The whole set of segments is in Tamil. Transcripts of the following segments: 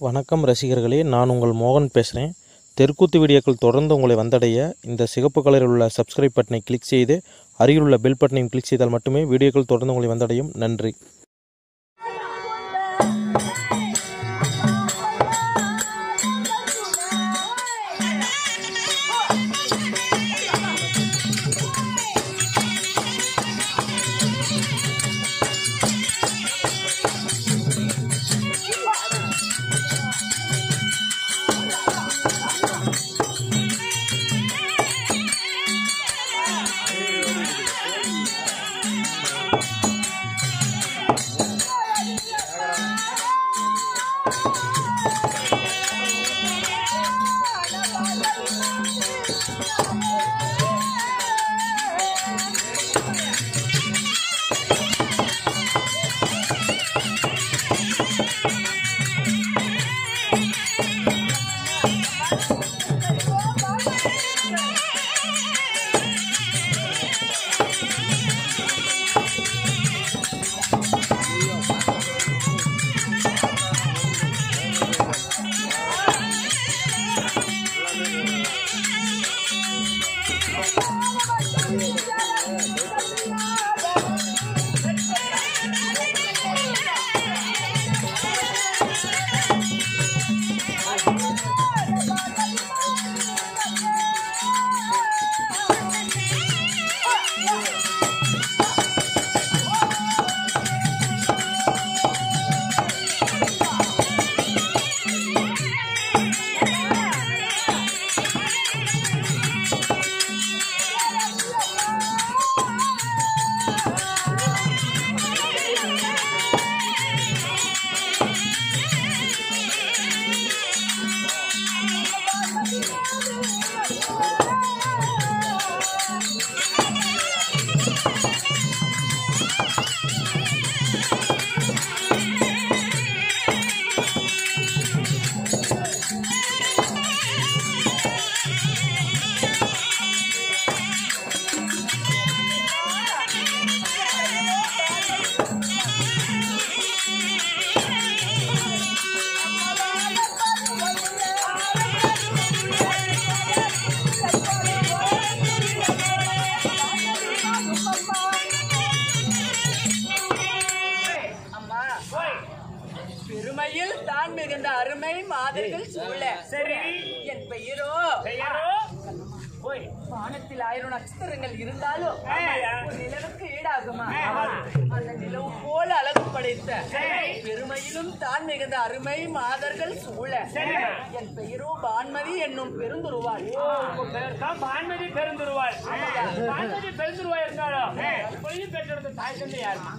வணக்கம் ரசிகர்களே நான் உங்கள் மோகன் பேசுகிறேன் தெற்குத்து வீடியோக்கள் தொடர்ந்து உங்களை வந்தடைய இந்த சிகப்பு கலரில் உள்ள சப்ஸ்கிரைப் பட்டனை கிளிக் செய்து அருகில் உள்ள பெல் பட்டனையும் கிளிக் செய்தால் மட்டுமே வீடியோக்கள் தொடர்ந்து உங்களை வந்தடையும் நன்றி அம்மா பெருமையில் தான் மிகுந்த அருமை மாதர்கள் சூழ சரி என் பெயரோ பெயரோ ஓய் வானத்தில் ஆயிரம் நட்சத்திரங்கள் இருந்தாலும் ஆமாய்யா. ஒரு நிலவுக்கு ஈடாகுமா ஆமாம். அந்த நிலவு போல அழகு படைத்த சரி. பெருமையிலும் தான் மிகுந்த அருமை மாதர்கள் சூழ சரி. என் பெயரோ பான்மதி என்னும் பெருந்துருவாள் உங்க பேர் தான் பான்மதி பெருந்துருவாள் பான்மதி பெருந்துருவாய் இருந்தாலும் பொழுது பெற்றெடுத்த தாய் தந்தை யாருமா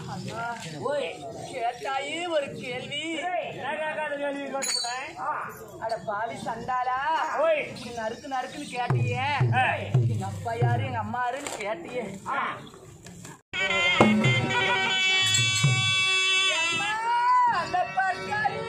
ஓய் கேட்டாயே ஒரு கேள்வி நான் கேட்காத கேள்வி கேட்டுவிட்டேன் அட பாவி சண்டாளா ஓய் நீ நறுக்கு நறுக்குன்னு கேட்டியே ஏய். எங்க அப்பா யாரு எங்க அம்மா யாருன்னு கேட்டியே எம்மா, அந்த பர்காரி.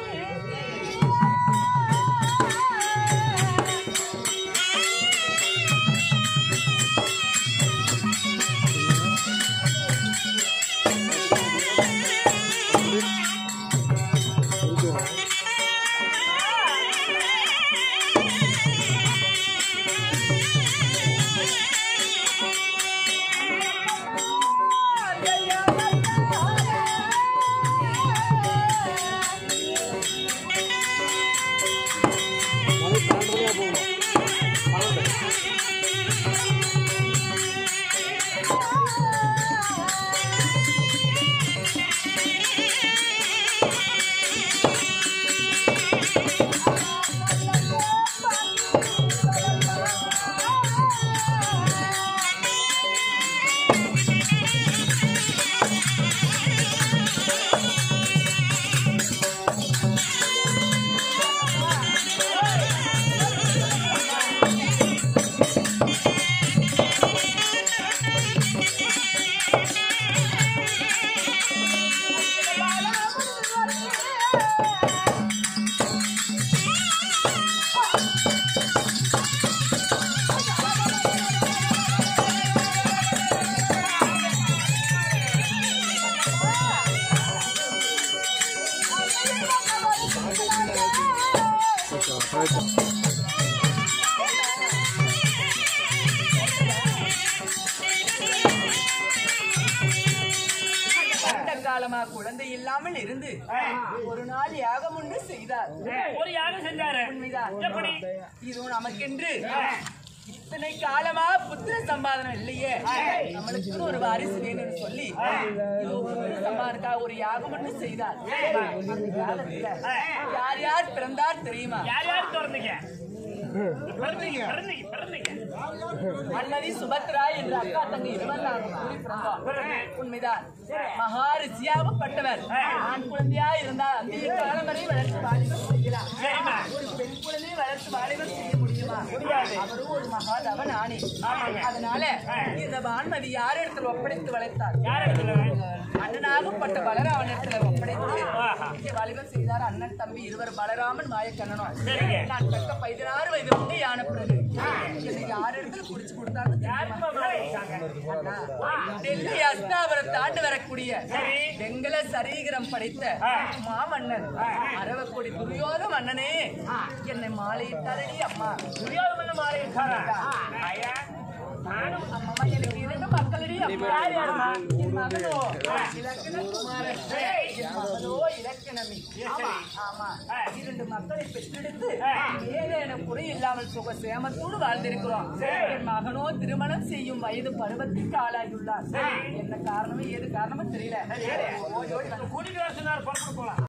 கண்ட காலமா குழந்தை இல்லாமல் இருந்து ஒரு நாள் யாகம் ஒன்று செய்தார் ஒரு யாகம் செஞ்சாரு உண்மைதான் எப்படி இதோ நமக்கென்று இத்தனை காலமா புத்திர சம்பாதனம் இல்லையே நம்மளுக்கு ஒரு வாரிசு வேணும்னு சொல்லி இதோ புத்திர சம்பாதனுக்காக ஒரு யாகம் ஒன்று செய்தார் அந்த காலத்துல யார் யார் பிறந்தார் தெரியுமா யார் யார் திறந்தீங்க பிறந்தீங்க பிறந்தீங்க பிறந்தீங்க மன்னதி சுபத்ரா என்ற அக்கா தங்கை இருவர் நாங்கள் கூடி பிறந்தோம் உண்மைதான் மகாரிஷியாகப்பட்டவர் ஆண் குழந்தையா இருந்தால் அந்த காலம் வரை வளர்த்து வாலிபர் செய்யலாம் சரிம்மா. ஒரு பெண் குழந்தையை வளர்த்து வாலிபர் செய்ய முடியுமா முடியாது. அவரும் ஒரு மகாதவன் ஆணி ஆமாங்க. அதனால இந்த வான்மதி யார் இடத்துல ஒப்படைத்து வளர்த்தார் யார் இடத்துல அண்ணனாகப்பட்ட பலராமன் இடத்துல ஒப்படைத்து ஆஹா. இங்கே வாலிபர் செய்தார் அண்ணன் தம்பி இருவர் பலராமன் மாயக்கண்ணனும் சரிங்க. நான் தக்க பதினாறு வயது வந்து யான பிறகு என்னை யார் இடத்துல புடிச்சு கொடுத்தாலும் யாருக்குமா விழா வச்சாங்க? டெல்லி அஸ்தாபுரம் தாண்டு வரக்கூடிய சரி. வெங்கல சரீகரம் படைத்த மாமன்னன் அரவக்கொடி துரியோத மன்னனே என்னை மாலையிட்டாரடி அம்மா துரியோதன மன்ன மாலை இருக்காரா? ஐயா, நானும் அம்மா எனக்கு இரண்டு மக்களடி அம்மா யார் யாரும்மா? என் மகனோ இலக்கண குமாரன் என் மகனோ இலக்கணமி ஆமா ஆமா இரண்டு மக்களை பெற்றெடுத்து ஏதேனும் குறை இல்லாமல் சுக சேமத்தோடு வாழ்ந்திருக்கிறோம் என் மகனோ திருமணம் செய்யும் வயது பருவத்திற்கு ஆளாகியுள்ளார் என்ன காரணமும் ஏது காரணமும் தெரியல ஓடி ஓடி வந்து கூட்டிட்டு வர சொன்னார் புறப்பட்டு போலாம்